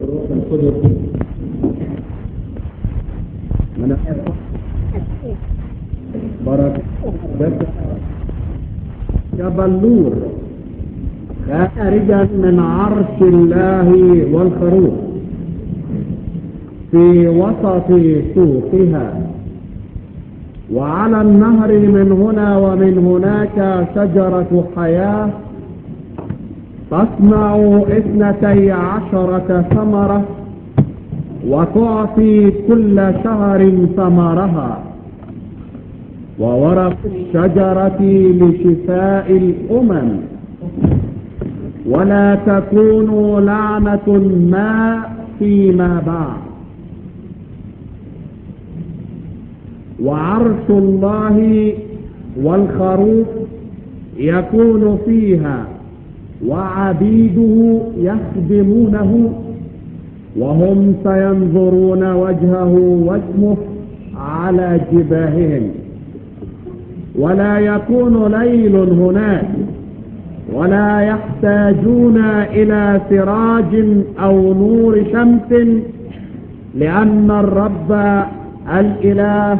الروح القدس من بركة كبلور خارجا من عرش الله والخروف في وسط سوقها وعلى النهر من هنا ومن هناك شجرة حياة تصنع اثنتي عشرة ثمرة وتعطي كل شهر ثمرها وورق الشجرة لشفاء الأمم ولا تكون لعنة ما فيما بعد وعرش الله والخروف يكون فيها وعبيده يخدمونه وهم سينظرون وجهه واسمه على جباههم ولا يكون ليل هناك ولا يحتاجون إلى سراج أو نور شمس لأن الرب الإله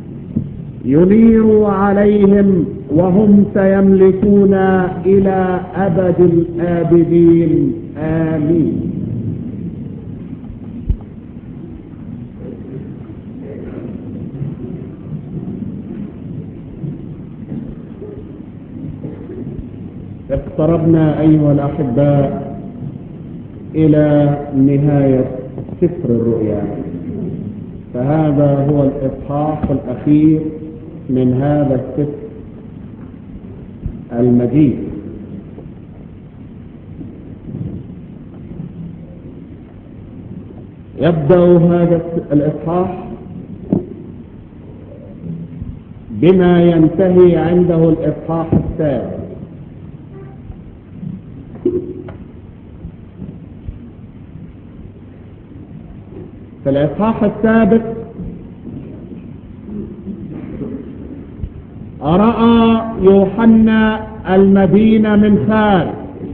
ينير عليهم وهم سيملكون إلى أبد الآبدين آمين اقتربنا أيها الأحباء إلى نهاية سفر الرؤيا فهذا هو الإصحاح الأخير من هذا السفر المجيد يبدأ هذا الإصحاح بما ينتهي عنده الإصحاح الثالث في الإصحاح السابق رأى يوحنا المدينة من خارج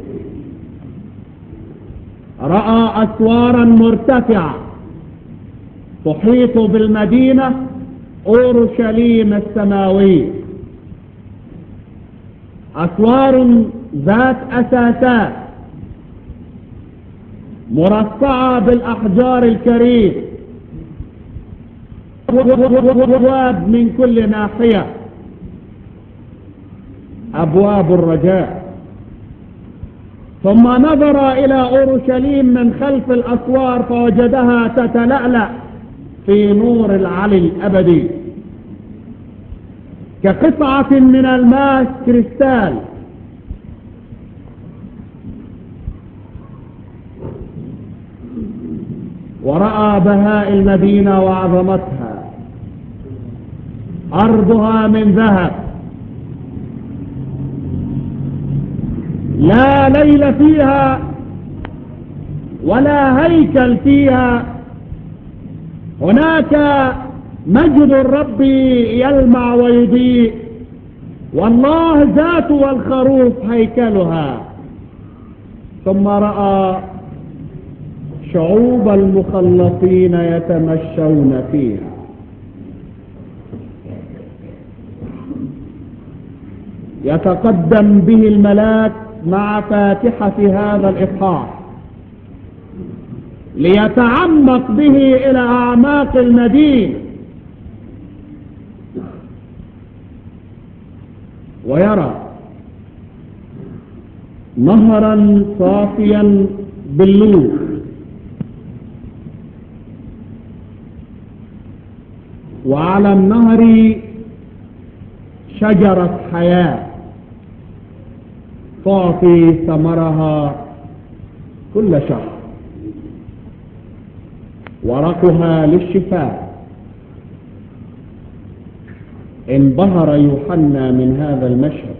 رأى أسوارا مرتفعة تحيط بالمدينة أورشليم السماوية أسوار ذات أساسات مرصعة بالأحجار الكريم أبواب من كل ناحية أبواب الرجاء ثم نظر إلى أورشليم من خلف الأسوار فوجدها تتلألأ في نور العلي الأبدي كقطعة من الماس كريستال ورأى بهاء المدينة وعظمتها أرضها من ذهب لا ليل فيها ولا هيكل فيها هناك مجد الرب يلمع ويضيء والله ذاته والخروف هيكلها ثم رأى شعوب المخلصين يتمشون فيها يتقدم به الملاك مع فاتحة هذا الإصحاح ليتعمق به إلى أعماق المدينة ويرى نهرا صافيا بالنور وعلى النهر شجرة حياة تعطي ثمرها كل شهر ورقها للشفاء انبهر يوحنا من هذا المشهد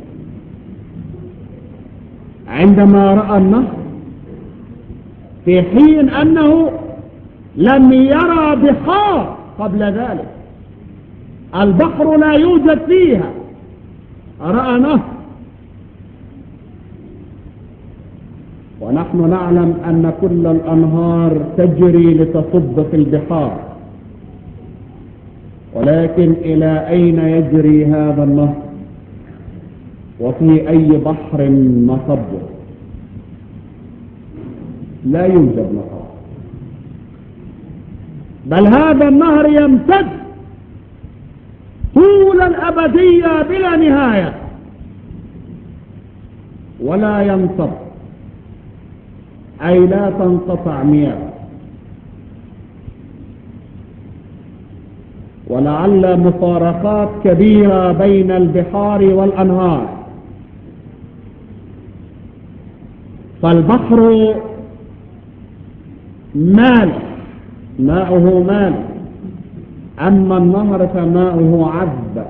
عندما رأى النهر في حين أنه لم يرى بحار قبل ذلك البحر لا يوجد فيها رأى نهر ونحن نعلم أن كل الأنهار تجري لتصب في البحار ولكن إلى أين يجري هذا النهر وفي أي بحر مصبه لا يوجد مصب بل هذا النهر يمتد طول الأبدية بلا نهاية ولا ينصب أي لا تنقطع مياه ولعل مفارقات كبيرة بين البحار والأنهار فالبحر مال ماؤه مال أما النهر فماؤه عذب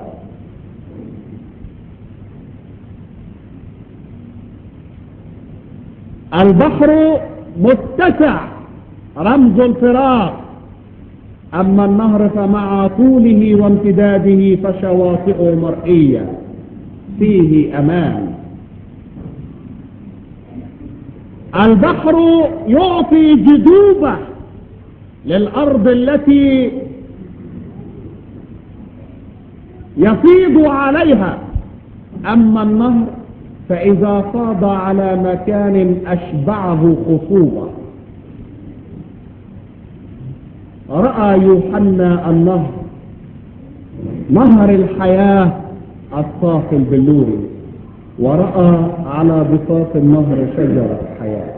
البحر متسع رمز الفراغ أما النهر فمع طوله وامتداده فشواطئه مرئية فيه أمان البحر يعطي جذوبة للأرض التي يفيض عليها أما النهر فإذا فاض على مكان أشبعه خصوبة رأى يوحنا النهر نهر الحياة الصافي البلوري ورأى على بساط النهر شجرة حياة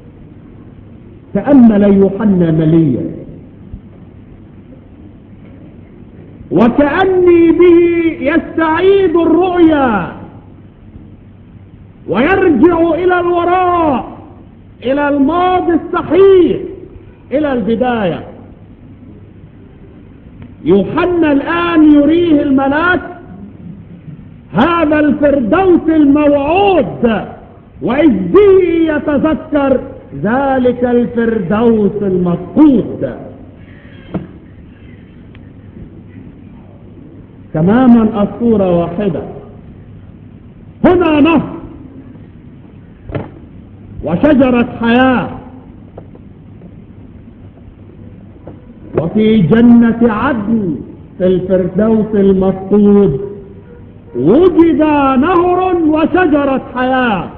تأمل يوحنا مليا وكأني به يستعيد الرؤيا ويرجع إلى الوراء إلى الماضي الصحيح إلى البداية يوحنا الآن يريه الملاك هذا الفردوس الموعود وإذ به يتذكر ذلك الفردوس المفقود تماما الصورة واحدة هنا نهر وشجرة حياة وفي جنة عدن في الفردوس المفقود وجد نهر وشجرة حياة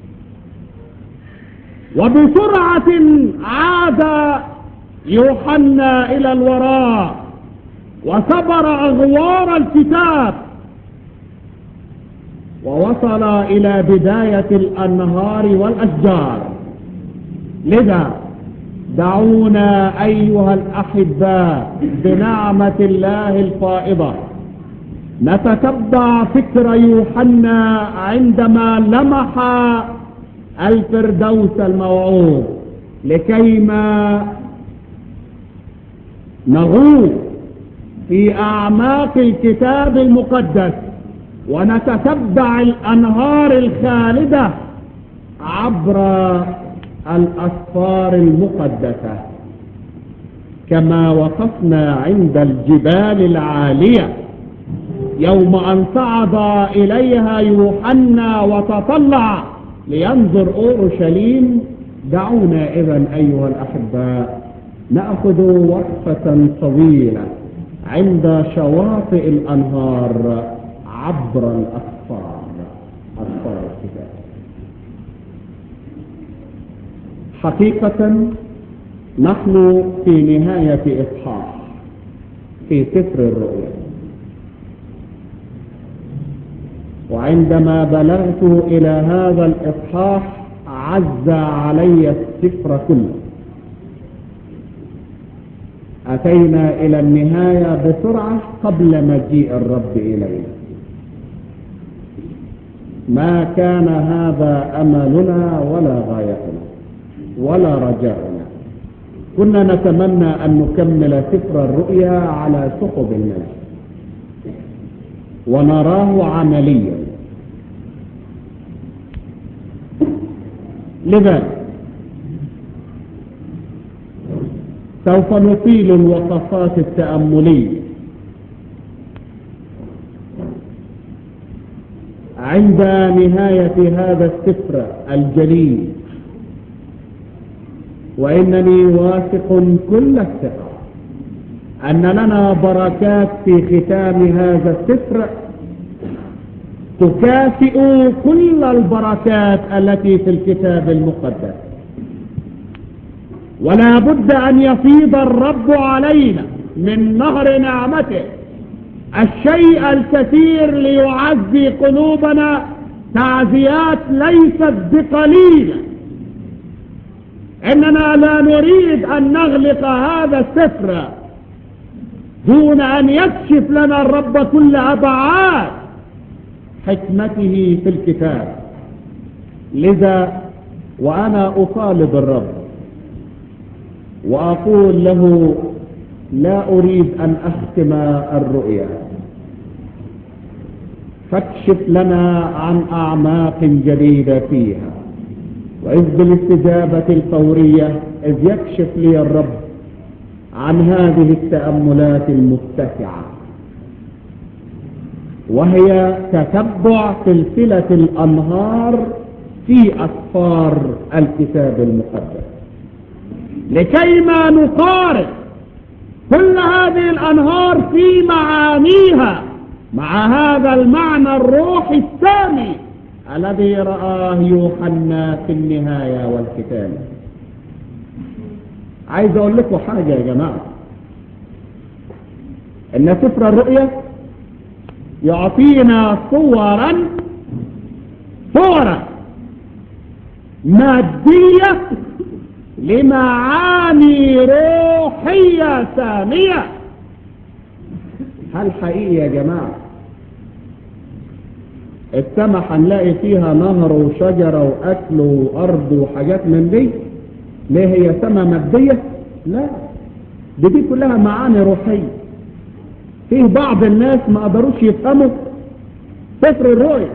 وبسرعة عاد يوحنا إلى الوراء وسبر أغوار الكتاب ووصل إلى بداية الأنهار والأشجار لذا دعونا أيها الأحباء بنعمة الله الفائضة نتتبع فكر يوحنا عندما لمح الفردوس الموعود لكيما نغوص في أعماق الكتاب المقدس ونتتبع الأنهار الخالدة عبر الأسفار المقدسة كما وقفنا عند الجبال العالية يوم أن صعد إليها يوحنا وتطلع لينظر أورشليم دعونا إذا أيها الأحباء نأخذ وقفة طويلة عند شواطئ الأنهار عبر الأسفار أسفار الكتاب حقيقة نحن في نهاية إصحاح في سفر الرؤيا وعندما بلغت إلى هذا الإصحاح عز علي السفر كله أتينا إلى النهاية بسرعة قبل مجيء الرب إلينا ما كان هذا أملنا ولا غايتنا ولا رجاؤنا كنا نتمنى أن نكمل سفر الرؤيا على سحب النجم ونراه عمليا لذلك سوف نطيل الوقفات التأملية عند نهاية هذا السفر الجليل وإنني واثق كل الثقة أن لنا بركات في ختام هذا السفر تكافئ كل البركات التي في الكتاب المقدس ولا بد أن يفيض الرب علينا من نهر نعمته الشيء الكثير ليعزي قلوبنا تعزيات ليست بقليلة إننا لا نريد أن نغلق هذا السفر دون أن يكشف لنا الرب كل أبعاد حكمته في الكتاب لذا وأنا أطالب الرب وأقول له لا أريد أن أختم الرؤيا فاكشف لنا عن أعماق جديدة فيها وإذ بالاستجابة الفورية إذ يكشف لي الرب عن هذه التأملات المتسعة وهي تتبع سلسلة الأنهار في أسفار الكتاب المقدس لكيما نقارن كل هذه الأنهار في معانيها مع هذا المعنى الروحي الثاني الذي رآه يوحنا في النهاية والختام عايز أقول لكم حاجة يا جماعة إن سفر الرؤيا يعطينا صورا صورا مادية لمعاني روحية سامية هل حقيقي يا جماعة السما هنلاقي فيها نهر وشجرة وأكل وأرض وحاجات من دي ليه هي سما مادية لا دي دي كلها معاني روحية فيه بعض الناس ما قدروش يفهموا سفر الرؤيا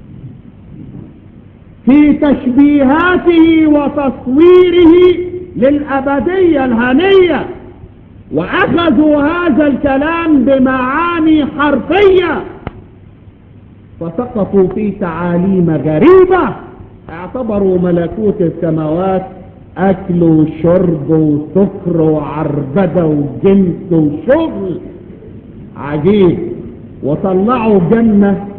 في تشبيهاته وتصويره للأبدية الهنية وأخذوا هذا الكلام بمعاني حرفية فسقطوا في تعاليم غريبة اعتبروا ملكوت السماوات أكل وشرب وسكر وعربدة وجنس وشغل عجيب وطلعوا جنة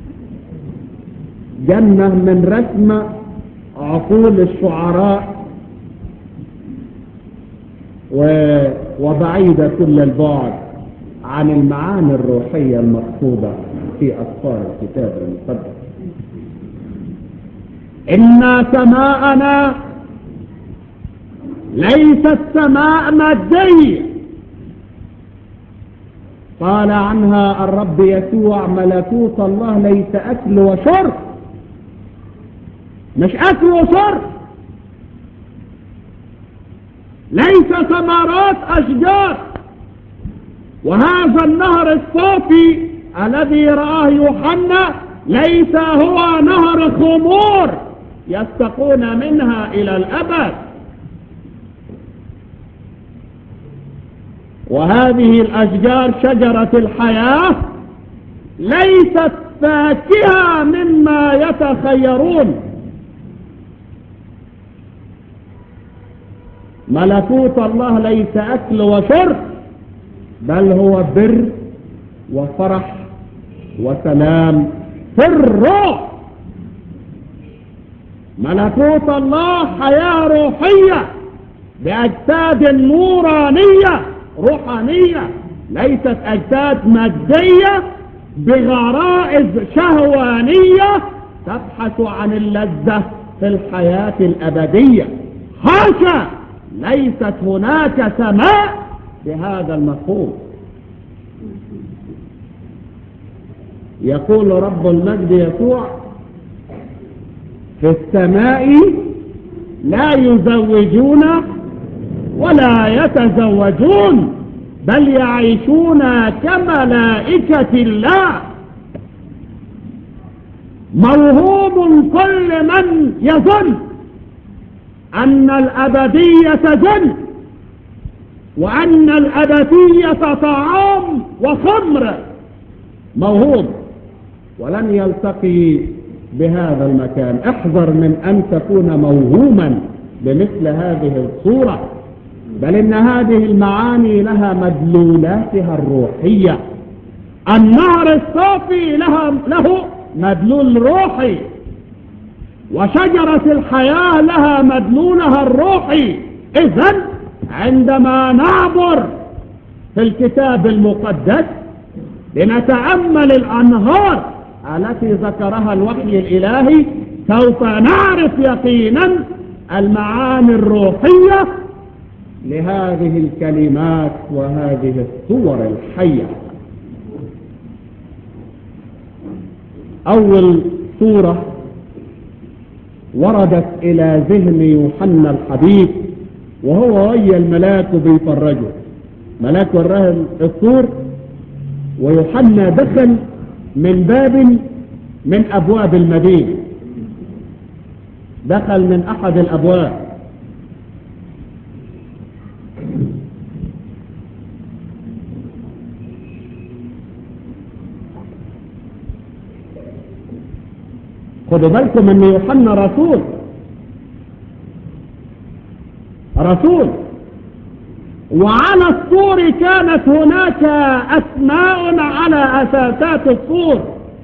جنة من رسم عقول الشعراء وبعيدة كل البعد عن المعاني الروحية المقصودة في أسفار الكتاب المقدس إن سماءنا ليست سماء مادية قال عنها الرب يسوع ملكوت الله ليس أكل وشرب مش أكل وشرب ليس ثمرات أشجار وهذا النهر الصافي الذي رآه يوحنا ليس هو نهر خمور يستقون منها إلى الأبد وهذه الأشجار شجرة الحياة ليست فاكهة مما يتخيرون ملكوت الله ليس أكل وشرب بل هو بر وفرح وسلام في الروح ملكوت الله حياة روحية بأجساد نورانية روحانية ليست أجساد مادية بغرائز شهوانية تبحث عن اللذة في الحياة الأبدية حاشا ليست هناك سماء بهذا المفهوم يقول رب المجد يسوع في السماء لا يزوجون ولا يتزوجون بل يعيشون كملائكة الله موهوم كل من يظن أن الأبدية جن وأن الأبدية طعام وخمر موهوم ولن يلتقي بهذا المكان احذر من أن تكون موهوما بمثل هذه الصورة بل إن هذه المعاني لها مدلولاتها الروحية النهر الصافي لها له مدلول روحي وشجرة الحياة لها مدلولها الروحي إذا عندما نعبر في الكتاب المقدس لنتأمل الأنهار التي ذكرها الوحي الإلهي سوف نعرف يقينا المعاني الروحية لهذه الكلمات وهذه الصور الحية أول صورة وردت إلى ذهن يوحنا الحبيب وهو ويا الملاك بيفرجه ملاك وراه الصور ويوحنا دخل من باب من أبواب المدينة دخل من أحد الأبواب خدوا بالكم ان يوحنا رسول رسول وعلى السور كانت هناك اسماء على اساسات السور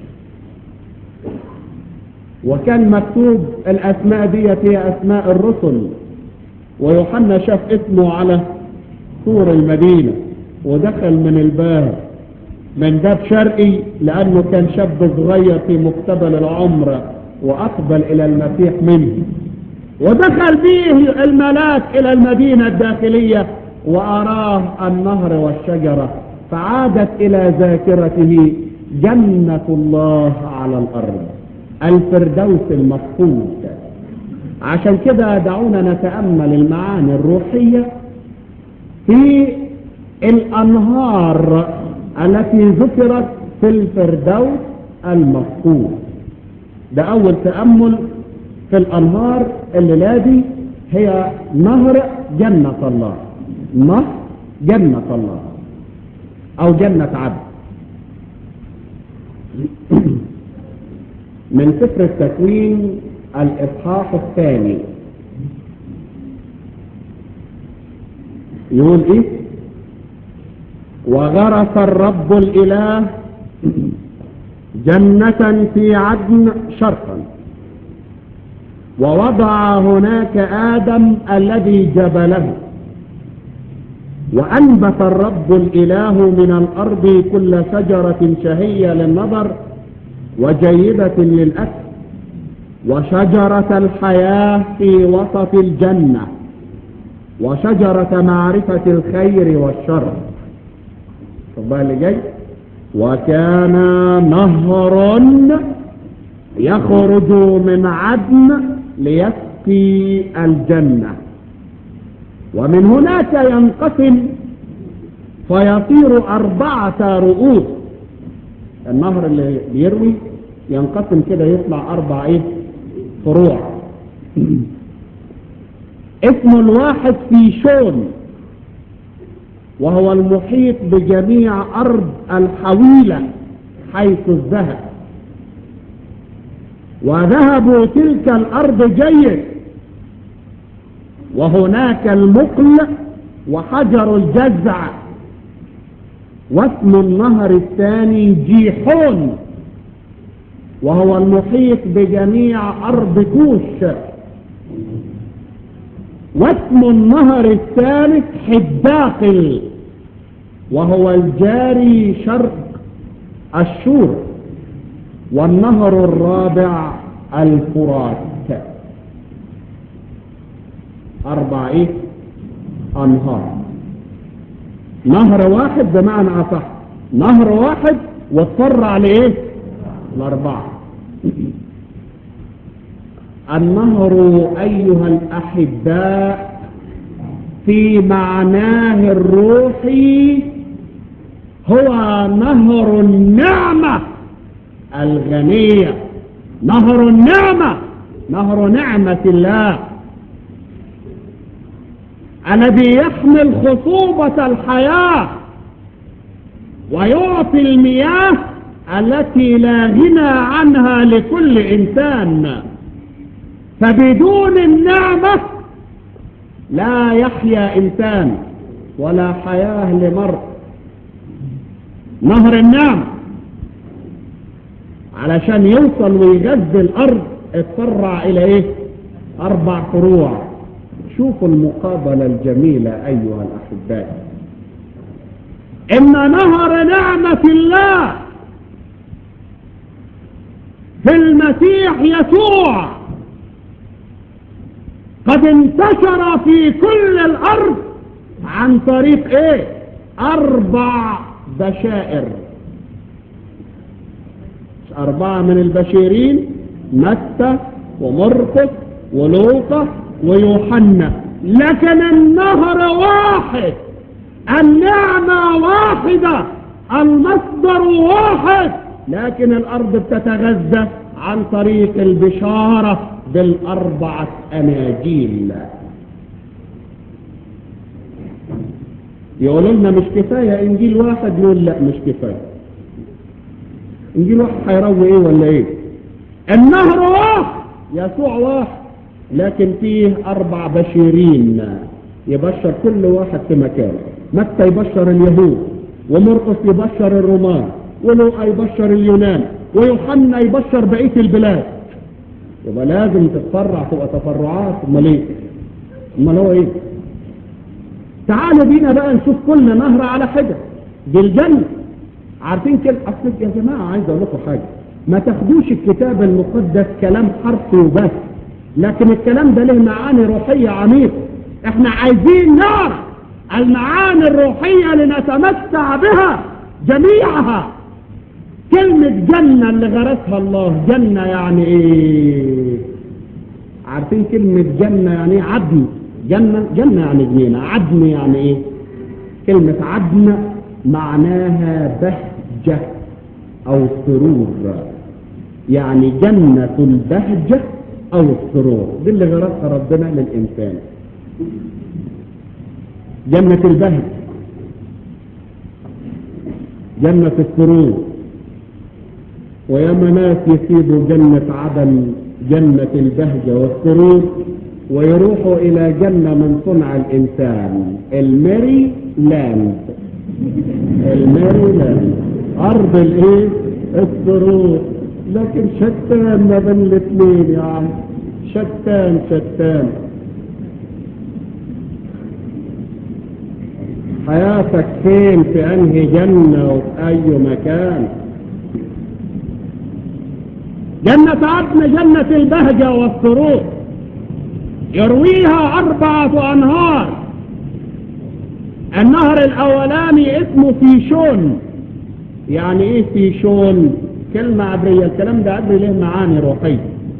وكان مكتوب الاسماء ديت هي اسماء الرسل ويوحنا شاف اسمه على سور المدينة ودخل من الباب من باب شرقي لأنه كان شاب صغير في مقتبل العمر وأقبل إلى المسيح منه ودخل به الملاك إلى المدينة الداخلية وأراه النهر والشجرة فعادت إلى ذاكرته جنة الله على الأرض الفردوس المفقود عشان كده دعونا نتأمل المعاني الروحية في الأنهار التي ذكرت في الفردوس المفقود ده أول تأمل في الأنهار الليلة دي هي نهر جنة الله نهر جنة الله أو جنة عبد من سفر التكوين الإصحاح الثاني يقول إيه وغرس الرب الإله جنة في عدن شرقا ووضع هناك آدم الذي جبله وأنبت الرب الإله من الأرض كل شجرة شهية للنظر وجيدة للأكل وشجرة الحياة في وسط الجنة وشجرة معرفة الخير والشر طب اللي جاي وكان نهر يخرج من عدن ليسقي الجنة ومن هناك ينقسم فيطير أربعة رؤوس النهر اللي بيروي ينقسم كده يطلع أربع إيه فروع اسم الواحد في شون وهو المحيط بجميع أرض الحويلة حيث الذهب وذهب تلك الأرض جيد وهناك المقل وحجر الجزع واسم النهر الثاني جيحون وهو المحيط بجميع أرض كوش واسم النهر الثالث حداقل وهو الجاري شرق الشور والنهر الرابع الفرات أربع إيه؟ أنهار نهر واحد بمعنى أصح نهر واحد واضطر عليه إيه؟ الأربعة النهر أيها الأحباء في معناه الروحي هو نهر النعمة الغنية نهر النعمة نهر نعمة الله الذي يحمل خصوبة الحياة ويعطي المياه التي لا غنى عنها لكل إنسان فبدون النعمة لا يحيا إنسان ولا حياة لمرء نهر النعم علشان يوصل ويغذي الأرض اتفرع إلى إيه أربع فروع شوفوا المقابلة الجميلة أيها الأحباء إن نهر نعمة الله في المسيح يسوع قد انتشر في كل الأرض عن طريق ايه أربع بشائر أربعة من البشيرين متى ومرقس ولوقا ويوحنا لكن النهر واحد النعمة واحدة المصدر واحد لكن الأرض بتتغذى عن طريق البشارة بالأربعة أناجيل يقولوا لنا مش كفاية إنجيل واحد نقول لا مش كفاية إنجيل واحد هيروي إيه ولا إيه النهر واحد يسوع واحد لكن فيه أربع بشيرين يبشر كل واحد في مكانه متى يبشر اليهود ومرقس يبشر الرومان ولوقا يبشر اليونان ويوحنا يبشر بقية البلاد يبقى لازم تتفرع تبقى تفرعات امال ايه امال هو ايه تعالوا بينا بقى نشوف كل نهر على حدة دي الجنة عارفين كده اصل يا جماعة عايز اقول لكم حاجة ما تاخدوش الكتاب المقدس كلام حرفي وبس لكن الكلام ده له معاني روحية عميقة احنا عايزين نعرف المعاني الروحية لنتمتع بها جميعها كلمة جنة اللي غرسها الله جنة يعني ايه عارفين كلمة جنة يعني ايه عدن جنة جنة يعني جنينة عدن يعني ايه كلمة عدن معناها بهجة او سرور يعني جنة البهجة او السرور دي اللي غرسها ربنا للانسان جنة البهج جنة السرور وياما ناس يسيبوا جنة عدن جنة البهجة والسرور ويروحوا إلى جنة من صنع الإنسان الميري لاند الميري لاند أرض الإيه؟ السرور لكن شتان ما بين الاثنين يا عم شتان شتان حياتك فين في أنهي جنة وفي أي مكان جنة عدن جنة البهجة والسرور يرويها أربعة أنهار النهر الأولاني اسمه فيشون يعني إيه فيشون كلمة عبرية الكلام ده عبري له معاني روحية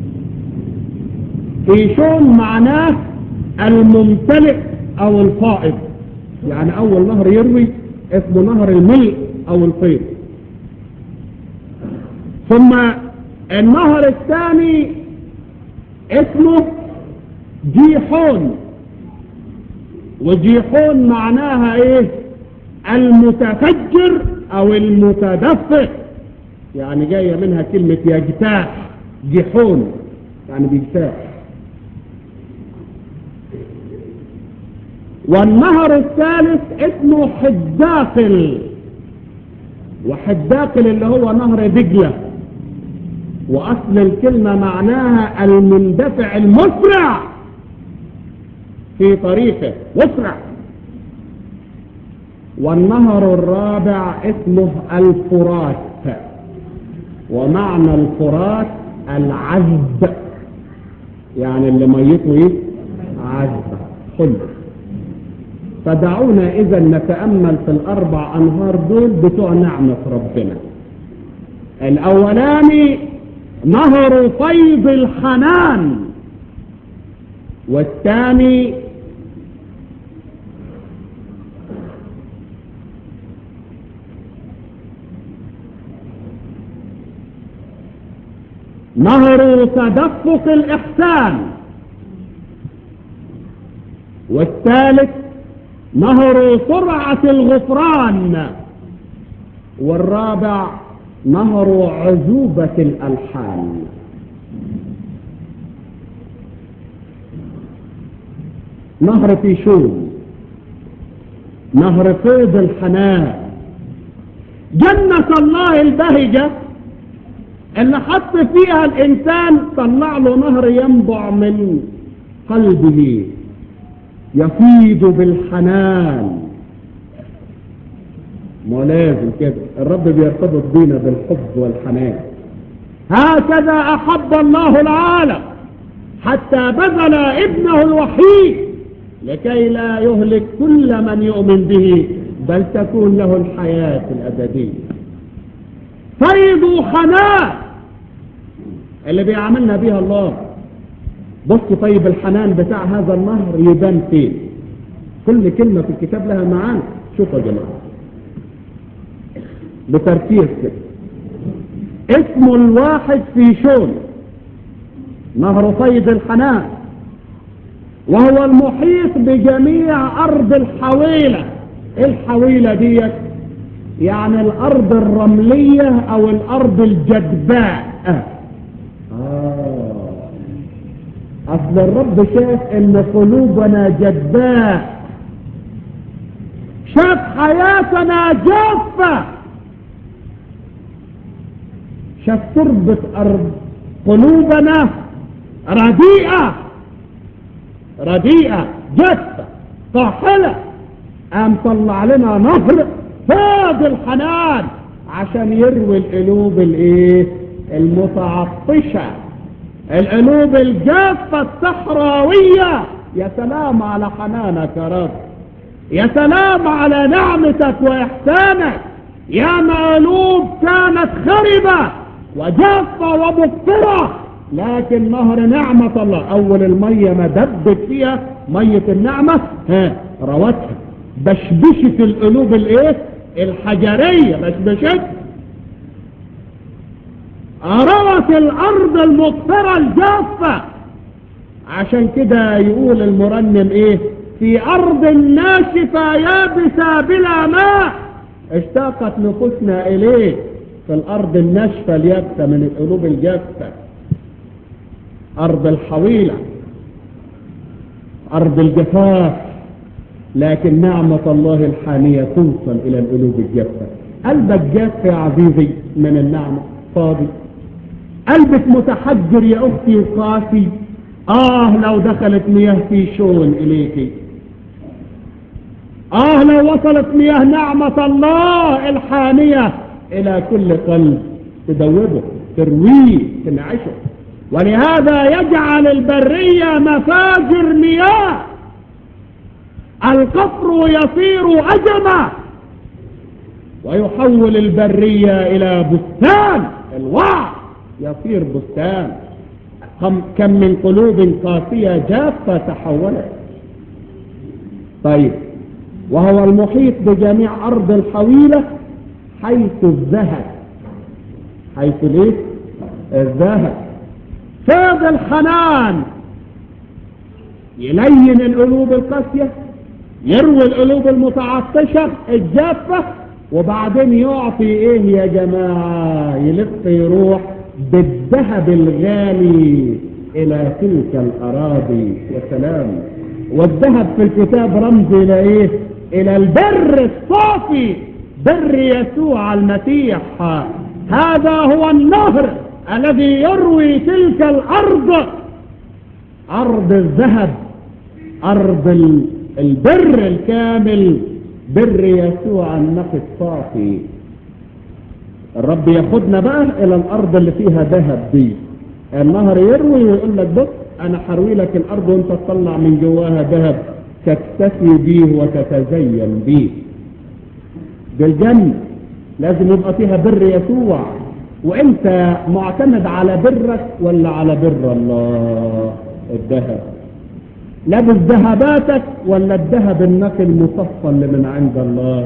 فيشون معناه الممتلئ أو الفائض يعني أول نهر يروي اسمه نهر الملء أو الفيض ثم النهر الثاني اسمه جيحون وجيحون معناها ايه المتفجر او المتدفق يعني جاية منها كلمة يجتاح جيحون يعني بيجتاح والنهر الثالث اسمه حداقل وحداقل اللي هو نهر دجله وأصل الكلمة معناها المندفع المسرع في طريقه مسرع والنهر الرابع اسمه الفرات ومعنى الفرات العذب يعني اللي ميته ايه عذبة خلق فدعونا اذا نتأمل في الاربع انهار دول بتوع نعمة ربنا الاولاني نهر فيض الحنان والثاني نهر تدفق الإحسان والثالث نهر سرعة الغفران والرابع نهر عذوبة الألحان نهر فيشون نهر فيض الحنان جنة الله البهجة اللي حط فيها الإنسان طلع له نهر ينبع من قلبه يفيض بالحنان ما لازم كده الرب بيرتبط بينا بالحب والحنان هكذا أحب الله العالم حتى بذل ابنه الوحيد لكي لا يهلك كل من يؤمن به بل تكون له الحياة الأبدية فيض حنان اللي بيعملنا بيها الله بص طيب الحنان بتاع هذا النهر يبان فين كل كلمة في الكتاب لها معاني شوفوا يا جماعة بتركيز كده اسم الواحد في شون نهر فيض الحنان وهو المحيط بجميع أرض الحويلة الحويلة ديت يعني الأرض الرملية أو الأرض الجدباء آه. أصل الرب شاف إن قلوبنا جدباء شاف حياتنا جافة شاف تربة أرض قلوبنا رديئة رديئة جافة طاحلة قام طلع لنا نهر فاض الحنان عشان يروي القلوب الايه المتعطشة القلوب الجافة الصحراوية يا سلام على حنانك يا رب يا سلام على نعمتك واحسانك يا قلوب كانت خربة وجافة ومبطرة لكن نهر نعمة الله اول المية ما دبت فيها مية النعمة ها روتها بشبشت القلوب الايه الحجرية بشبشت روت الارض المغفرة الجافة عشان كده يقول المرنم ايه في ارض ناشفة يابسة بلا ماء اشتاقت نفوسنا اليه في الارض الناشفة اليابسة من القلوب الجافة ارض الحويلة ارض الجفاف لكن نعمة الله الحانية توصل إلى القلوب الجافة قلبك جاف يا عزيزي من النعمة فاضي قلبك متحجر يا أختي وقاسي آه لو دخلت مياه في شون إليك آه لو وصلت مياه نعمة الله الحانية إلى كل قلب تدوبه ترويه تنعشه ولهذا يجعل البرية مفاجر مياه القفر يصير أجمع ويحول البرية إلى بستان الوعي يصير بستان كم من قلوب قاسية جافة تحولت طيب وهو المحيط بجميع أرض الحويلة حيث الذهب حيث ليه الذهب فاض الحنان يلين القلوب القاسية يروي القلوب المتعطشة الجافة وبعدين يعطي ايه يا جماعة يلف يروح بالذهب الغالي الى تلك الاراضي يا سلام والذهب في الكتاب رمز الى ايه الى البر الصافي بر يسوع المسيح هذا هو النهر الذي يروي تلك الارض ارض الذهب ارض ال... البر الكامل بر يسوع النقي الصافي الرب ياخدنا بقى الى الارض اللي فيها ذهب دي النهر يروي ويقول لك بص انا حروي لك الارض وانت تطلع من جواها ذهب تكتفي به وتتزين به دي الجنة لازم يبقى فيها بر يسوع وانت معتمد على برك ولا على بر الله الذهب لابس ذهباتك ولا الذهب النقي المصفى اللي من عند الله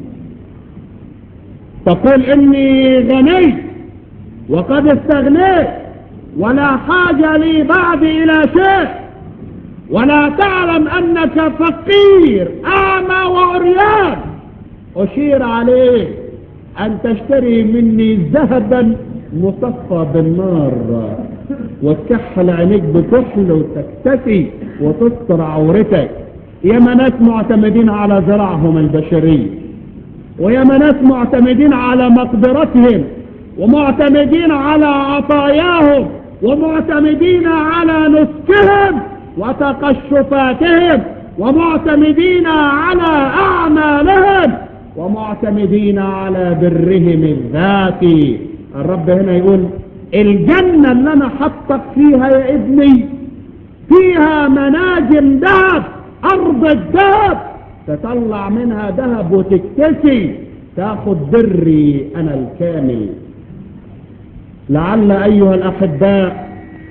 تقول اني غنيت وقد استغنيت ولا حاجة لي بعد الى شيء ولا تعلم انك فقير اعمى وعريان اشير عليك ان تشتري مني ذهبا مصفى بالنار وتكحل عينيك بكحل وتكتفي وتستر عورتك ياما ناس معتمدين على زراعهم البشري وياما ناس معتمدين على مقدرتهم ومعتمدين على عطاياهم ومعتمدين على نسكهم وتقشفاتهم ومعتمدين على أعمالهم ومعتمدين على برهم الذاتي الرب هنا يقول الجنة اللي أنا حطك فيها يا ابني فيها مناجم ذهب أرض الذهب تطلع منها ذهب وتكتسي تاخد بري أنا الكامل لعل أيها الأحباء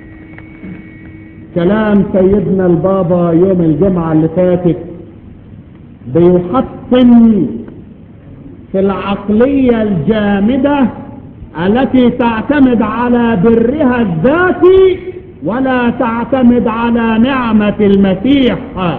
كلام سيدنا البابا يوم الجمعة اللي فاتت بيحطم في العقلية الجامدة التي تعتمد على برها الذاتي ولا تعتمد على نعمة المسيح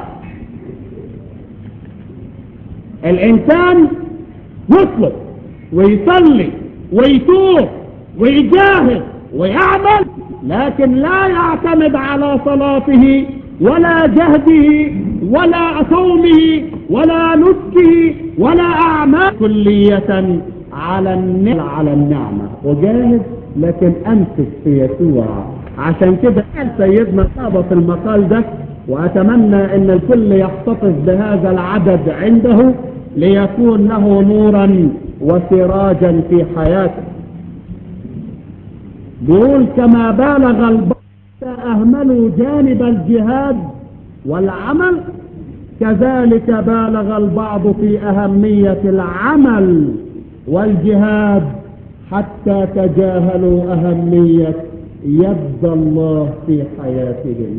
الإنسان يطلب ويصلي ويتوب ويجاهد ويعمل لكن لا يعتمد على صلاته ولا جهده ولا صومه ولا نسكه ولا أعمال كلية على النعمة على النعمة وجاهد لكن أمسك في يسوع عشان كده قال سيدنا صابة في المقال ده وأتمنى أن الكل يحتفظ بهذا العدد عنده ليكون له نورا وسراجا في حياته بيقول كما بالغ البعض أهملوا جانب الجهاد والعمل كذلك بالغ البعض في أهمية العمل والجهاد حتى تجاهلوا أهمية يد الله في حياتهم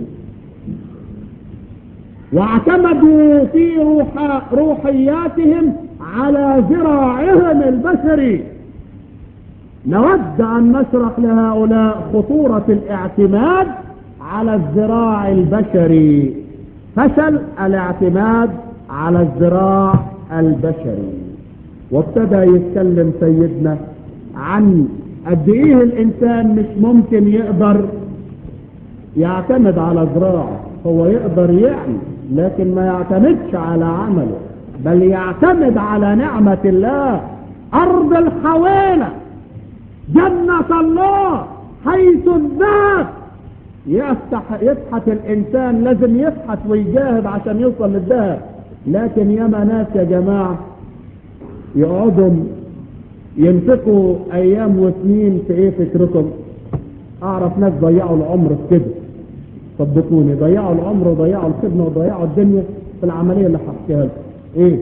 واعتمدوا في روح روحياتهم على ذراعهم البشري نود أن نشرح لهؤلاء خطورة الاعتماد على الذراع البشري فشل الاعتماد على الذراع البشري وابتدى يتكلم سيدنا عن قد ايه الانسان مش ممكن يقدر يعتمد على ذراعه هو يقدر يعمل لكن ما يعتمدش على عمله بل يعتمد على نعمة الله ارض الحوالة جنة الله حيث الذات يفتح يفحت الانسان لازم يفحت ويجاهد عشان يوصل للذهب لكن ياما ناس يا جماعة يقعدوا ينفقوا ايام وسنين في ايه فكرتهم اعرف ناس ضيعوا العمر في كده صدقوني ضيعوا العمر وضيعوا الخدمة وضيعوا الدنيا في العملية اللي حكيها لكم ايه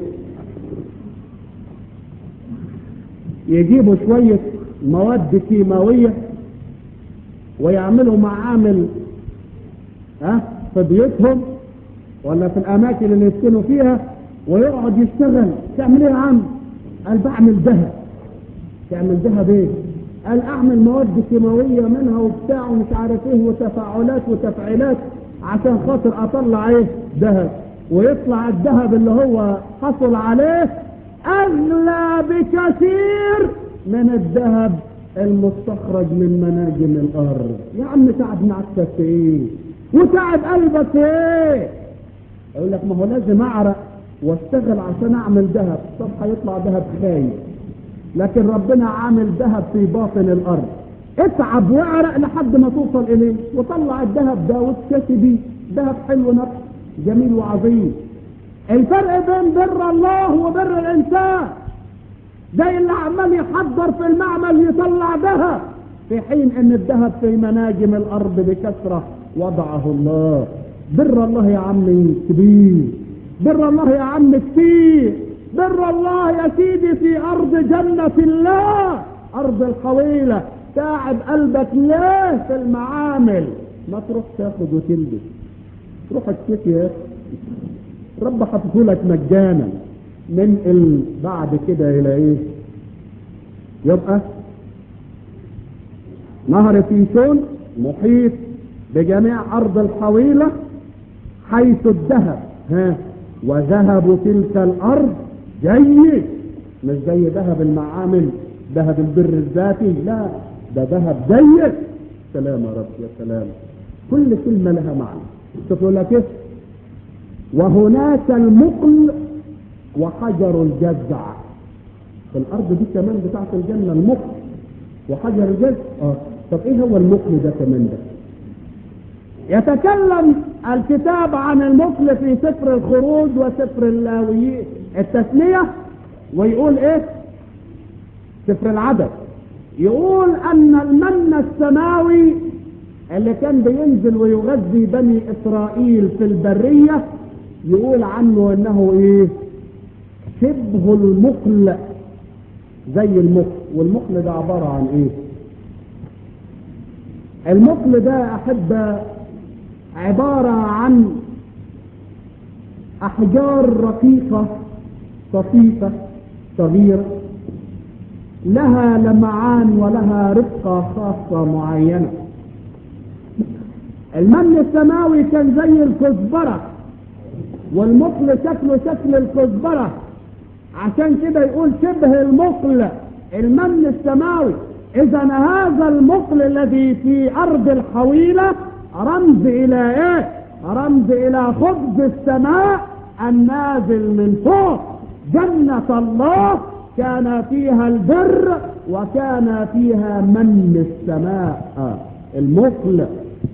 يجيبوا شوية مواد كيماوية ويعملوا معامل ها في بيوتهم ولا في الاماكن اللي يسكنوا فيها ويقعد يشتغل تعمل ايه يا عم قال بعمل ذهب تعمل ذهب ايه قال اعمل مواد كيماويه منها وبتاع ومش عارف ايه وتفاعلات وتفعيلات عشان خاطر اطلع ايه ذهب ويطلع الذهب اللي هو حصل عليه اغلى بكثير من الذهب المستخرج من مناجم الارض يا عم تعب نعسك في ايه وتعب قلبك في ايه يقول لك ما هو لازم اعرق واشتغل عشان اعمل ذهب طب هيطلع ذهب خايف لكن ربنا عامل ذهب في باطن الارض اتعب واعرق لحد ما توصل اليه وطلع الذهب ده واتكسي بيه ذهب حلو نفس جميل وعظيم الفرق بين بر الله وبر الانسان زي اللي عمال يحضر في المعمل يطلع ذهب في حين ان الذهب في مناجم الارض بكثرة وضعه الله بر الله يا عم كبير بر الله يا عم كتير بر الله يا سيدي في ارض جنة الله ارض الحويلة تعب قلبك ليه في المعامل ما تروح تاخد وتلبس تروح تشتكي يا رب حطهولك مجانا ننقل بعد كده الى ايه يبقى نهر فيشون محيط بجميع ارض الحويلة حيث الذهب ها وذهب تلك الارض جيد مش زي ذهب المعامل ذهب البر الذاتي لا ده ذهب جيد سلام يا رب يا سلام كل كلمة لها معنى شوفوا لك ايه وهناك المقل وحجر الجزع في الارض دي كمان بتاعت الجنة المقل وحجر الجزع اه طب ايه هو المقل ده كمان ده يتكلم الكتاب عن المقل في سفر الخروج وسفر اللاويين التثنية ويقول ايه سفر العدد يقول ان المن السماوي اللي كان بينزل ويغذي بني اسرائيل في البرية يقول عنه انه ايه شبه المقل زي المقل والمقل ده عبارة عن ايه المقل ده احب عبارة عن احجار رقيقة طفيفة صغيرة لها لمعان ولها رفقة خاصة معينة المن السماوي كان زي الكزبرة والمقل شكله شكل الكزبرة عشان كده يقول شبه المقل المن السماوي اذا هذا المقل الذي في ارض الحويلة رمز الى ايه رمز الى خبز السماء النازل من فوق جنة الله كان فيها البر وكان فيها من السماء المقل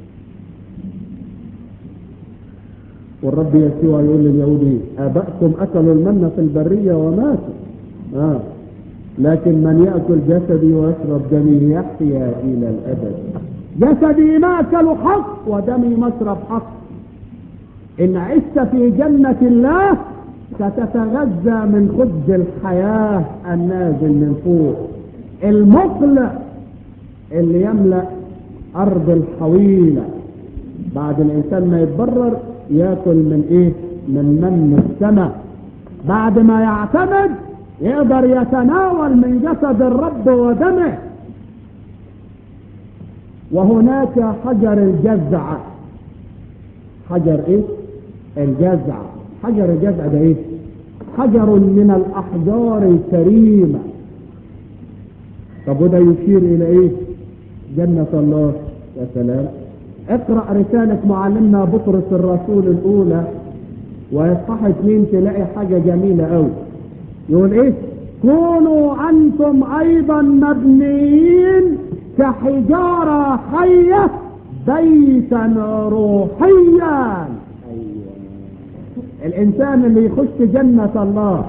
والرب يسوع يقول لليهودي ابائكم اكلوا المن في البريه وماتوا آه. لكن من ياكل جسدي ويشرب دمي يحيا الى الابد جسدي ماكل حق ودمي مشرب حق ان عشت في جنه الله ستتغذى من خبز الحياه النازل من فوق المقل اللي يملا ارض الحويله بعد الانسان ما يتبرر ياكل من ايه من من السماء بعد ما يعتمد يقدر يتناول من جسد الرب ودمه وهناك حجر الجزع حجر ايه الجزع حجر الجزع ده ايه حجر من الاحجار الكريمه طب وده يشير الى ايه جنه الله يا سلام اقرأ رسالة معلمنا بطرس الرسول الأولى ويصحح اثنين تلاقي حاجة جميلة أوي يقول إيه؟ كونوا أنتم أيضا مبنيين كحجارة حية بيتا روحيا أيوة. الإنسان اللي يخش جنة الله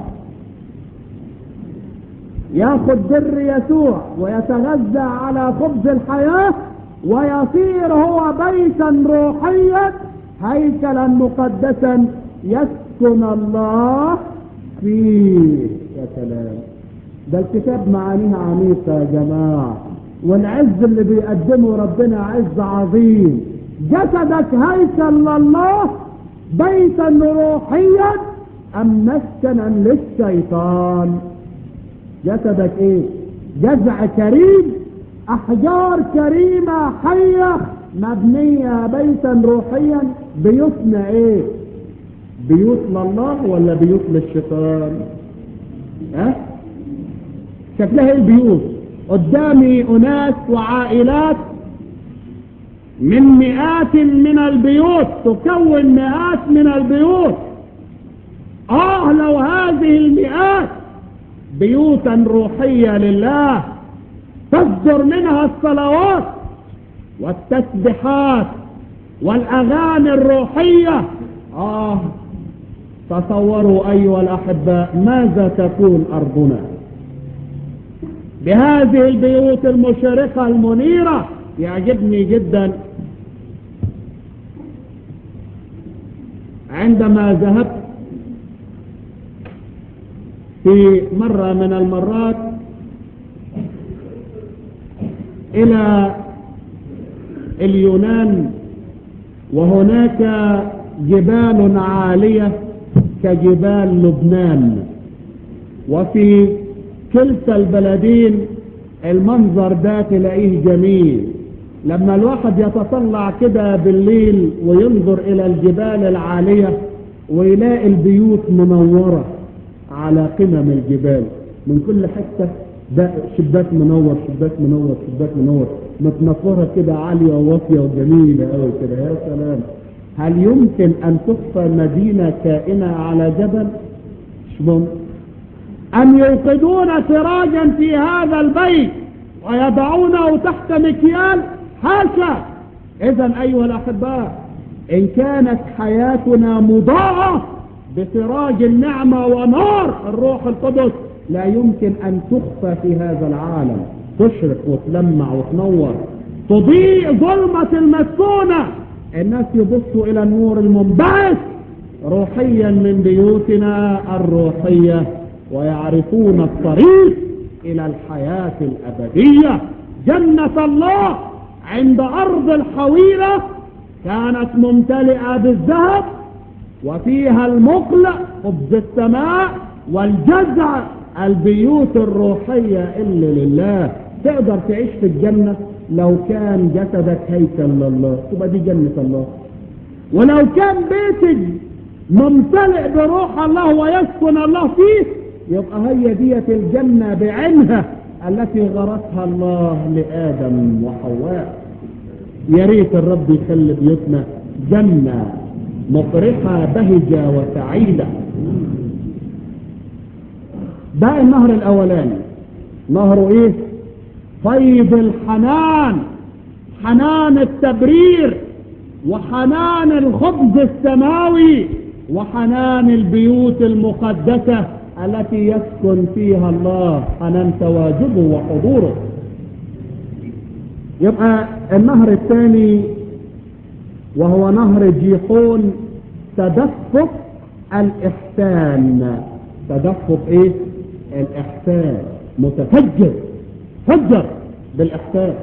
ياخد بر يسوع ويتغذى على خبز الحياه ويصير هو بيتا روحيا هيكلا مقدسا يسكن الله فيه يا سلام ده الكتاب معانيها عميقة يا جماعة والعز اللي بيقدمه ربنا عز عظيم جسدك هيكل لله بيتا روحيا ام مسكنا للشيطان جسدك ايه جزع كريم احجار كريمة حية مبنية بيتا روحيا بيوتنا ايه بيوت لله ولا بيوت للشيطان ها أه؟ شكلها ايه البيوت قدامي اناس وعائلات من مئات من البيوت تكون مئات من البيوت اه لو هذه المئات بيوتا روحية لله تصدر منها الصلوات والتسبيحات والاغاني الروحية اه تصوروا ايها الاحباء ماذا تكون ارضنا بهذه البيوت المشرقة المنيرة يعجبني جدا عندما ذهبت في مرة من المرات الى اليونان وهناك جبال عالية كجبال لبنان وفي كلتا البلدين المنظر ده تلاقيه جميل لما الواحد يتطلع كده بالليل وينظر الى الجبال العالية ويلاقي البيوت منورة على قمم الجبال من كل حتة ده شباك منور شباك منور شباك منور متنفرة كده عالية وواطية وجميلة قوي كده يا سلام هل يمكن ان تخفى مدينة كائنة على جبل مش ممكن أن يوقدون سراجا في هذا البيت ويضعونه تحت مكيال حاشا إذا أيها الأحباء إن كانت حياتنا مضاءة بسراج النعمة ونار الروح القدس لا يمكن أن تخفى في هذا العالم تشرق وتلمع وتنور تضيء ظلمة المسكونة الناس يبصوا إلى النور المنبعث روحيا من بيوتنا الروحية ويعرفون الطريق إلى الحياة الأبدية جنة الله عند أرض الحويرة كانت ممتلئة بالذهب وفيها المقل خبز السماء والجزع البيوت الروحية إلا لله تقدر تعيش في الجنة لو كان جسدك هيكل لله تبقى دي جنة الله ولو كان بيتك ممتلئ بروح الله ويسكن الله فيه يبقى هي دية الجنة بعينها التي غرسها الله لآدم وحواء يا ريت الرب يخلي بيوتنا جنة مفرحة بهجة وسعيدة ده النهر الأولاني نهر إيه؟ فيض الحنان حنان التبرير وحنان الخبز السماوي وحنان البيوت المقدسة التي يسكن فيها الله حنان تواجده وحضوره يبقى النهر الثاني وهو نهر جيحون تدفق الإحسان تدفق ايه الإحسان متفجر فجر بالإحسان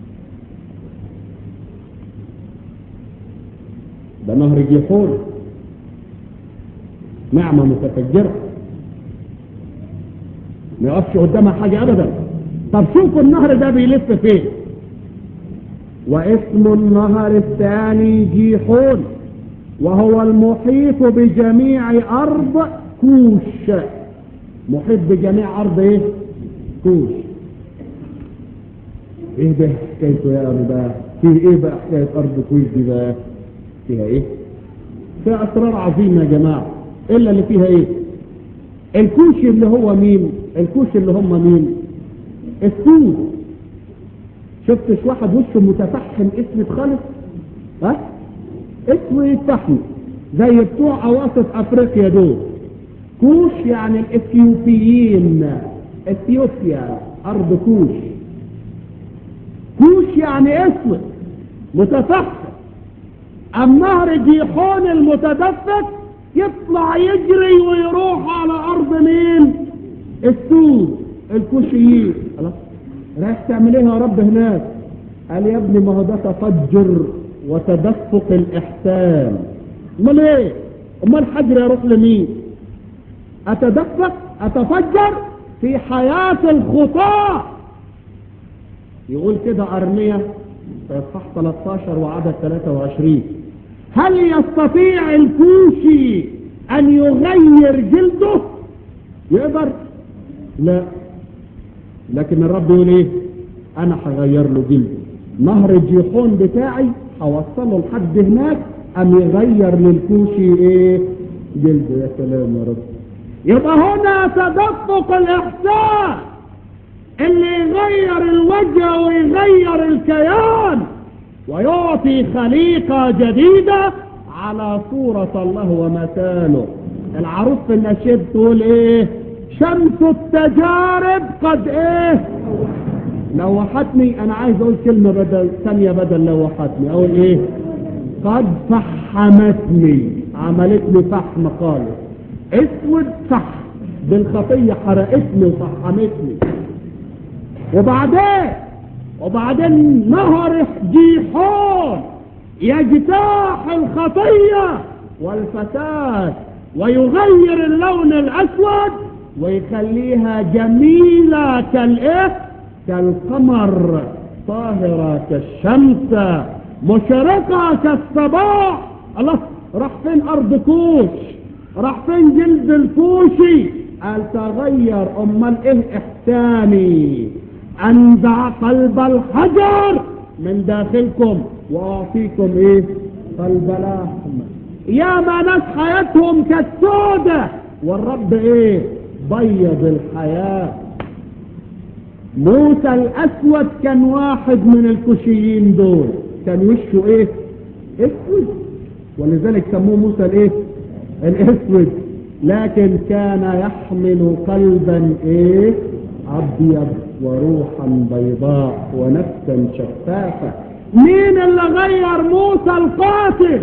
ده نهر جيحون نعمة متفجرة ما يقفش قدامها حاجة أبدا طب شوفوا النهر ده بيلف فين واسم النهر الثاني جيحون وهو المحيط بجميع أرض كوش محيط بجميع أرض إيه؟ كوش إيه ده حكايته يا أرض بقى؟ في إيه بقى حكاية أرض كوش دي بقى؟ فيها إيه؟ فيها أسرار عظيمة يا جماعة إلا اللي فيها إيه؟ الكوش اللي هو مين؟ الكوش اللي هم مين؟ السود شفتش واحد وشه متفحم اسود خالص ها اسود فحم زي بتوع اواسط افريقيا دول كوش يعني الاثيوبيين اثيوبيا ارض كوش كوش يعني اسود متفحم ام نهر جيحون المتدفق يطلع يجري ويروح على ارض مين السود الكوشيين خلاص رايح تعمل ايه يا رب هناك قال يا ابني ما هو ده تفجر وتدفق الاحسان امال ايه امال الحجر يروح لمين اتدفق اتفجر في حياة الخطاة يقول كده ارمية في اصحاح 13 وعدد 23 هل يستطيع الكوشي ان يغير جلده يقدر لا لكن الرب يقول ايه انا هغير له جلده نهر الجيحون بتاعي هوصله لحد هناك ام يغير للكوشي ايه جلده يا سلام يا رب يبقى هنا تدفق الاحسان اللي يغير الوجه ويغير الكيان ويعطي خليقة جديدة على صورة الله ومثاله العروس في النشيد تقول ايه شمس التجارب قد ايه لوحتني انا عايز اقول كلمة بدل ثانية بدل لوحتني اقول ايه قد فحمتني عملتني فحم خالص اسود فحم بالخطية حرقتني وفحمتني وبعدين وبعدين نهر جيحون يجتاح الخطية والفساد ويغير اللون الاسود ويخليها جميلة كالايه كالقمر طاهرة كالشمس مشرقة كالصباح الله راح فين ارض كوش راح فين جلد الكوشي قال تغير امال ايه احساني انزع قلب الحجر من داخلكم واعطيكم ايه فالبلاح يا ما ناس حياتهم كالسودة والرب ايه بيض الحياة موسى الاسود كان واحد من الكوشيين دول كان وشه ايه اسود ولذلك سموه موسى الايه الاسود لكن كان يحمل قلبا ايه ابيض وروحا بيضاء ونفسا شفافة مين اللي غير موسى القاتل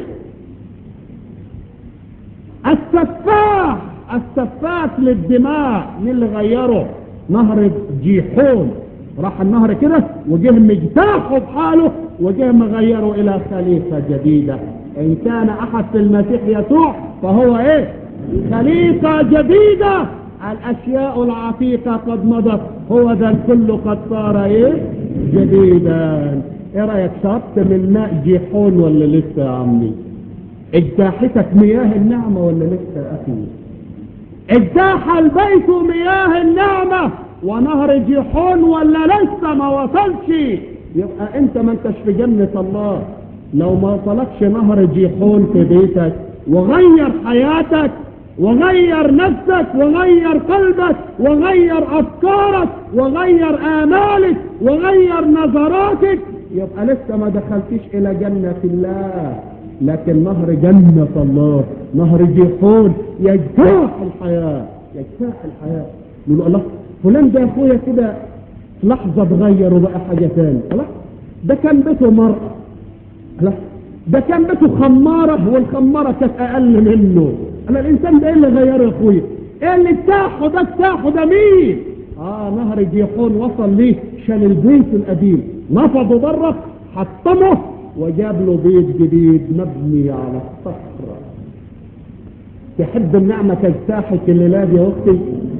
السفاح السفاك للدماء مين اللي غيره نهر جيحون راح النهر كده وجه مجتاحه بحاله وجه مغيره الى خليفة جديدة ان كان احد في المسيح يسوع فهو ايه خليفة جديدة الاشياء العتيقة قد مضت هو ذا الكل قد صار ايه جديدا ايه رايك شربت من ماء جيحون ولا لسه يا عمي اجتاحتك مياه النعمة ولا لسه يا اخي اجتاح البيت مياه النعمة ونهر جيحون ولا لسه ما وصلش يبقى انت ما انتش في جنة الله لو ما وصلكش نهر جيحون في بيتك وغير حياتك وغير نفسك وغير قلبك وغير افكارك وغير امالك وغير نظراتك يبقى لسه ما دخلتش الى جنة الله لكن نهر جنة الله نهر جيحون يجتاح الحياة يجتاح الحياة يقول الله فلان ده اخويا كده في لحظة اتغير وبقى حاجة تاني الله ده كان بيته مرأة الله ده كان بيته خمارة والخمارة كانت اقل منه انا الانسان ده ايه اللي غيره يا اخويا ايه اللي اجتاحه ده اجتاحه ده مين اه نهر جيحون وصل ليه شال البيت القديم نفضه بره حطمه وجاب له بيت جديد مبني على الصخرة تحب النعمة تجتاحك الليلة دي يا اختي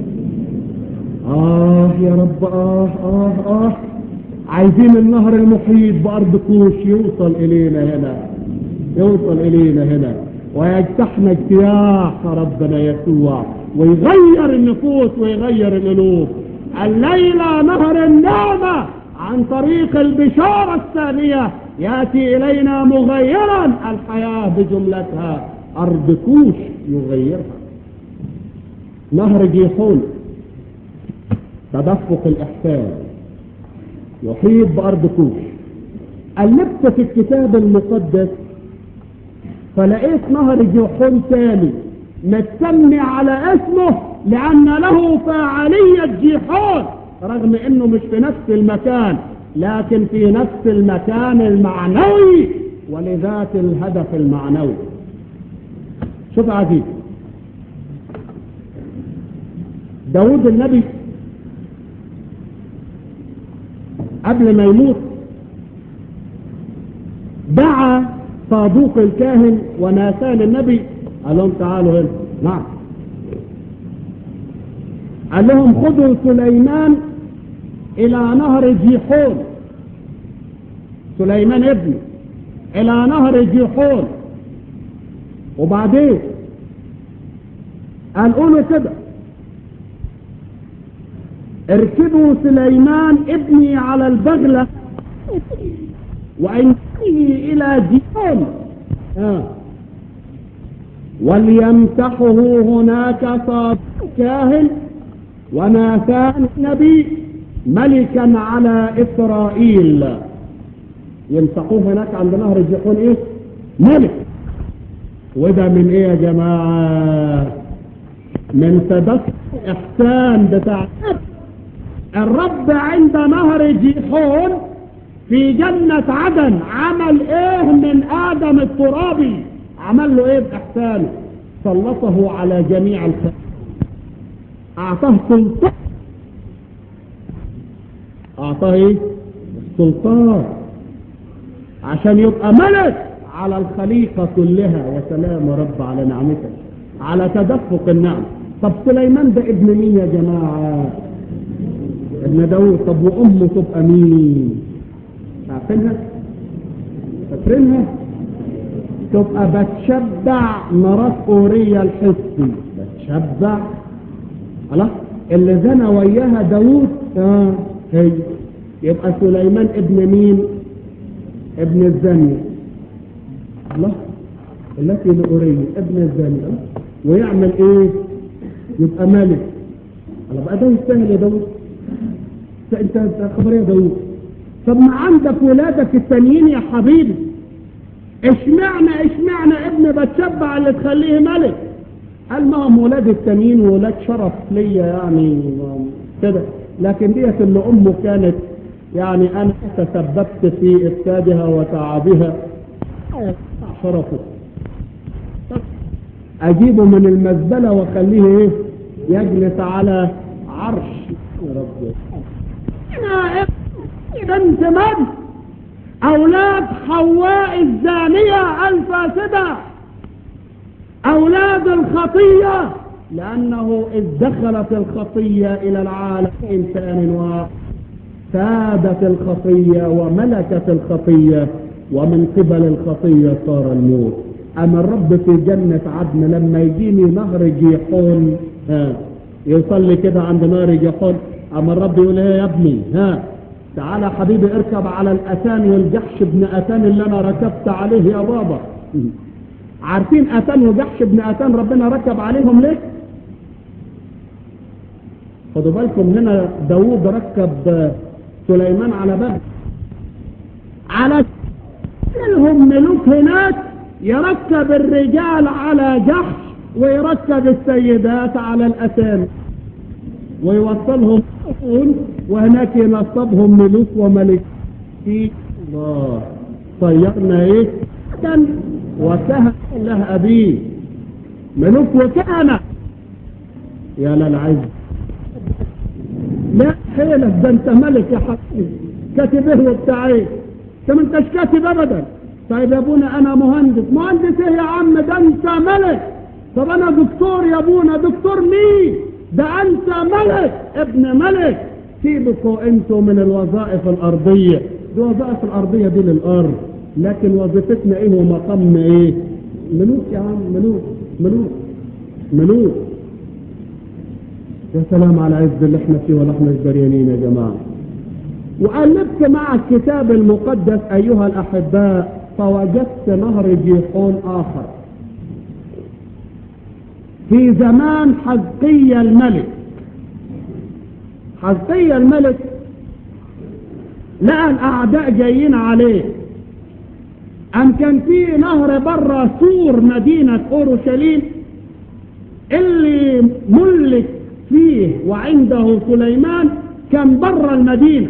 اه يا رب اه اه اه عايزين النهر المحيط بارض كوش يوصل الينا هنا يوصل الينا هنا ويجتحنا اجتياح ربنا يسوع ويغير النفوس ويغير القلوب الليلة نهر النعمة عن طريق البشارة الثانية يأتي إلينا مغيرا الحياة بجملتها أرض كوش يغيرها نهر جيحون تدفق الإحسان يحيط بأرض كوش قلبت في الكتاب المقدس فلقيت نهر جيحون تاني متسمي على اسمه لأن له فاعلية جيحون رغم انه مش في نفس المكان لكن في نفس المكان المعنوي ولذات الهدف المعنوي شوف عزيز داود النبي قبل ما يموت دعا صادوق الكاهن وناسان النبي قال لهم تعالوا هنا نعم قال لهم خذوا سليمان الى نهر جيحون سليمان ابني الى نهر جيحون وبعدين قال قولوا كده اركبوا سليمان ابني على البغلة وانتهي الى جيحون آه. وليمسحه هناك صاد كاهن وناثان النبي ملكا على اسرائيل يمسحوه هناك عند نهر الجيحون ايه ملك وده من ايه يا جماعة من تدفق احسان بتاع الرب عند نهر جيحون في جنة عدن عمل ايه من ادم الترابي عمل له ايه باحسانه سلطه على جميع الخلق اعطاه سلطان اعطاه ايه السلطان عشان يبقى ملك على الخليقة كلها يا سلام يا رب على نعمتك على تدفق النعم طب سليمان ده ابن مين يا جماعة ابن داود طب وامه تبقى مين عارفينها فاكرينها تبقى بتشبع مرات اوريا الحسي بتشبع خلاص اللي زنى وياها داود اه هي يبقى سليمان ابن مين ابن الزانية الله التي لأورية ابن الزانية ويعمل ايه يبقى ملك على بقى ده يستاهل يا داود انت انت خبر يا داود طب ما عندك ولادك التانيين يا حبيبي اشمعنى اشمعنى ابن بتشبع اللي تخليه ملك قال ما هم ولاد التانيين ولاد شرف ليا يعني كده لكن ديت اللي امه كانت يعني انا تسببت في افسادها وتعبها شرفه اجيبه من المزبله واخليه ايه يجلس على عرش يا رب انا بنت من اولاد حواء الزانيه الفاسده اولاد الخطيه لانه اذ دخلت الخطيه الى العالم انسان واحد سادت الخطيه وملكت الخطيه ومن قبل الخطيه صار الموت اما الرب في جنة عدن لما يجيني نهر جيحون ها يصلي كده عند نهر جيحون اما الرب يقول ايه يا ابني ها تعالى حبيبي اركب على الاتان والجحش ابن اتان اللي انا ركبت عليه يا بابا عارفين اتان وجحش ابن اتان ربنا ركب عليهم ليه خدوا بالكم هنا داوود ركب سليمان على باب على لهم ملوك هناك يركب الرجال على جحش ويركب السيدات على الأتان ويوصلهم وهناك ينصبهم ملوك وملك الله طيرنا ايه كان وكهن له أبيه ملوك وكهنة يا للعز لا حيلك ده انت ملك يا حبيبي كاتبه وبتاع ايه انت ما انتش كاتب ابدا طيب يا ابونا انا مهندس مهندس ايه يا عم ده انت ملك طب انا دكتور يا ابونا دكتور مين ده انت ملك ابن ملك سيبكوا انتوا من الوظائف الارضية دي وظائف الارضية دي للارض لكن وظيفتنا ايه ومقامنا ايه ملوك يا عم ملوك ملوك ملوك يا سلام على عز اللي احنا فيه ولا احنا دريانين يا جماعه وقلبت مع الكتاب المقدس أيها الأحباء فوجدت نهر جيحون آخر في زمان حزقية الملك حزقية الملك لقى الأعداء جايين عليه أم كان في نهر برا سور مدينة أورشليم اللي ملك فيه وعنده سليمان كان برا المدينة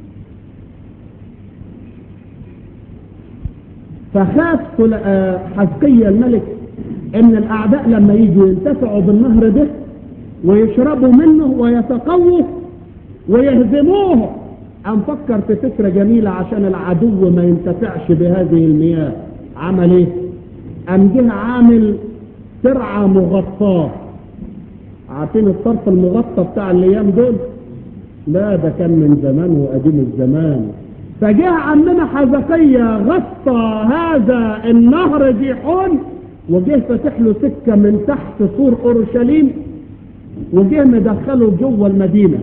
فخاف حزقية الملك ان الاعداء لما يجوا ينتفعوا بالنهر ده ويشربوا منه ويتقووا ويهزموه ام فكر في فكرة جميلة عشان العدو ما ينتفعش بهذه المياه عمل ايه ام جه عامل ترعى مغطاة عارفين الصرف المغطى بتاع الايام دول لا ده كان من زمان وقديم الزمان فجاء عمنا حزقية غطى هذا النهر جيحون وجه فتح له سكة من تحت سور أورشليم وجه مدخله جوه المدينة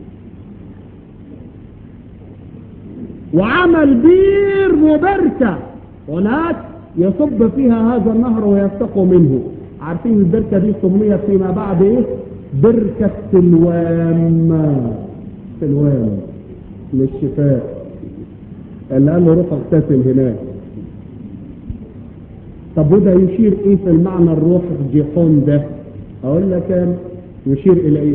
وعمل بير وبركة هناك يصب فيها هذا النهر ويستقوا منه عارفين البركة دي سميت فيما بعد ايه بركة سلوام سلوام للشفاء اللي قال له روح اغتسل هناك طب وده يشير ايه في المعنى الروح في جيحون ده اقول لك يشير الى ايه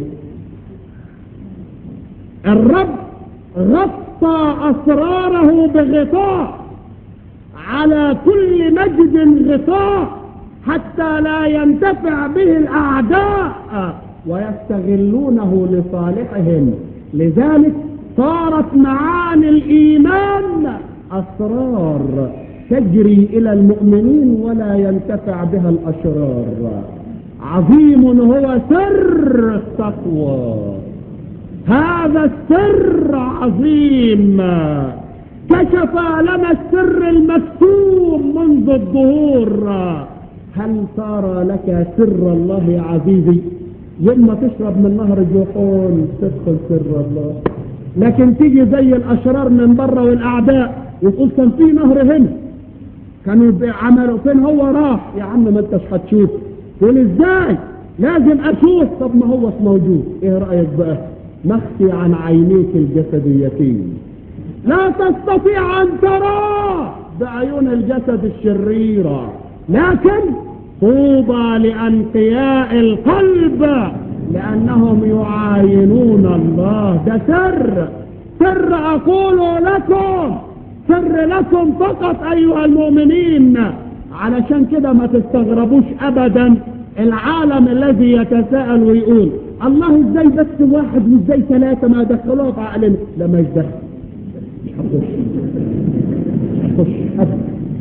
الرب غطى اسراره بغطاء على كل مجد غطاء حتى لا ينتفع به الاعداء ويستغلونه لصالحهم لذلك صارت معاني الإيمان أسرار تجري إلى المؤمنين ولا ينتفع بها الأشرار عظيم هو سر التقوى هذا السر عظيم كشف لنا السر المكتوم منذ الظهور هل صار لك سر الله يا عزيزي يوم ما تشرب من نهر جوحون تدخل سر الله لكن تيجي زي الاشرار من بره والاعداء وتقول كان في نهر هنا كانوا عملوا فين هو راح يا عم ما انتش هتشوف تقول ازاي لازم اشوف طب ما هو موجود ايه رأيك بقى مخفي عن عينيك الجسديتين لا تستطيع ان تراه بعيون الجسد الشريرة لكن طوبى لأنقياء القلب لأنهم يعاينون الله ده سر سر أقول لكم سر لكم فقط أيها المؤمنين علشان كده ما تستغربوش أبدا العالم الذي يتساءل ويقول الله ازاي بس واحد وازاي ثلاثة ما دخلوه في عقلنا لا ما يدخل مش هتخش مش هتخش أبدا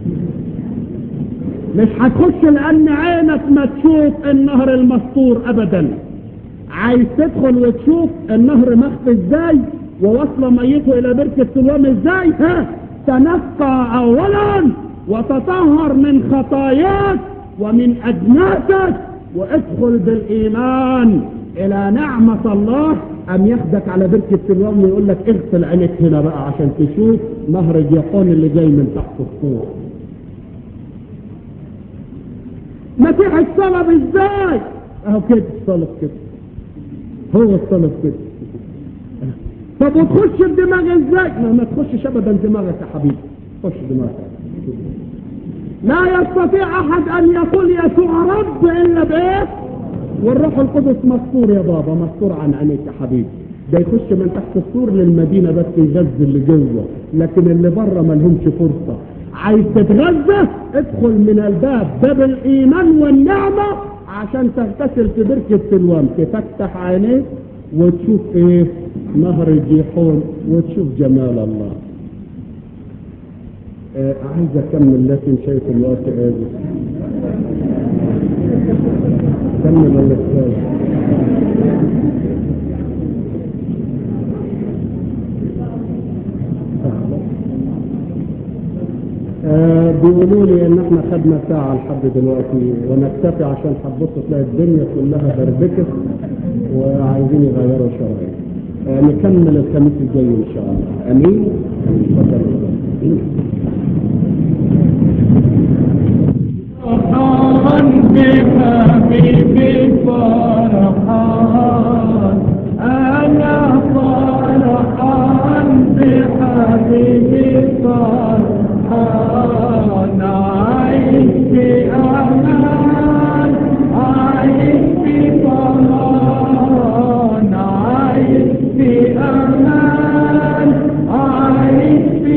مش هتخش لأن عينك ما تشوف النهر المسطور أبدا عايز تدخل وتشوف النهر مخفي ازاي ووصل ميته الى بركة سلوام ازاي ها تنقى اولا وتطهر من خطاياك ومن اجناسك وادخل بالايمان الى نعمة الله ام ياخدك على بركة سلوام ويقول لك اغسل عينك هنا بقى عشان تشوف نهر الجيحون اللي جاي من تحت السور مسيح الصلب ازاي اهو كده الصلب كده هو الصلب كده طب وتخش الدماغ ازاي ما, ما تخشش ابدا دماغك يا حبيبي خش دماغك لا يستطيع احد ان يقول يسوع رب الا بايه والروح القدس مستور يا بابا مستور عن عينيك يا حبيبي ده يخش من تحت السور للمدينه بس يغذي اللي جوه لكن اللي بره ما لهمش فرصه عايز تتغذى ادخل من الباب باب الايمان والنعمه عشان تغتسل في بركه سلوان تفتح عينيك وتشوف ايه نهر الجيحون وتشوف جمال الله آه عايز اكمل لكن شايف الوقت قادر كمل الاستاذ آه بيقولوا لي ان احنا خدنا ساعة لحد دلوقتي ونكتفي عشان هتبص تلاقي الدنيا كلها بربكت وعايزين يغيروا شرعي آه نكمل الخميس الجاي ان شاء الله امين فرحان بحبيبي فرحان أنا فرحان بحبيبي فرحان عايش في أمان عايش في ضمان عايش في أمان عايش في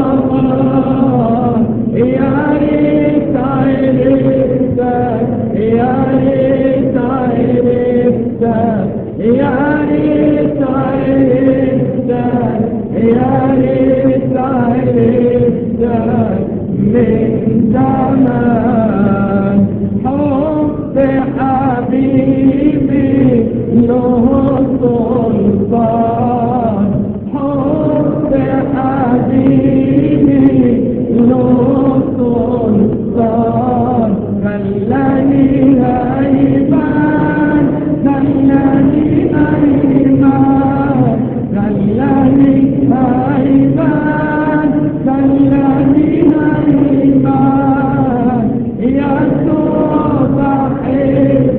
ضمان يا ريت عرفتك يا ريت عرفتك يا ريت عرفتك يا ريت عرفتك من زمان حب حبيبي له سلطان حب حبيبي له سلطان خلاني هيبان خلاني هيبان خلاني هيبان خلاني هيبان يا صوت حلو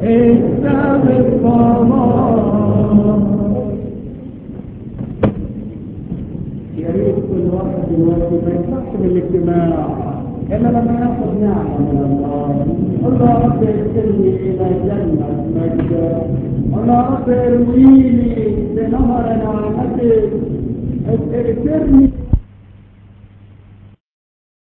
الساب الصلاة يا ريت كل واحد دلوقتي ما يطلعش من الاجتماع الا لما ياخذ نعمه من الله قل له يا رب ارسلني الى جنه مجد قل له يا رب ارويني بنهر نعمتك ارسلني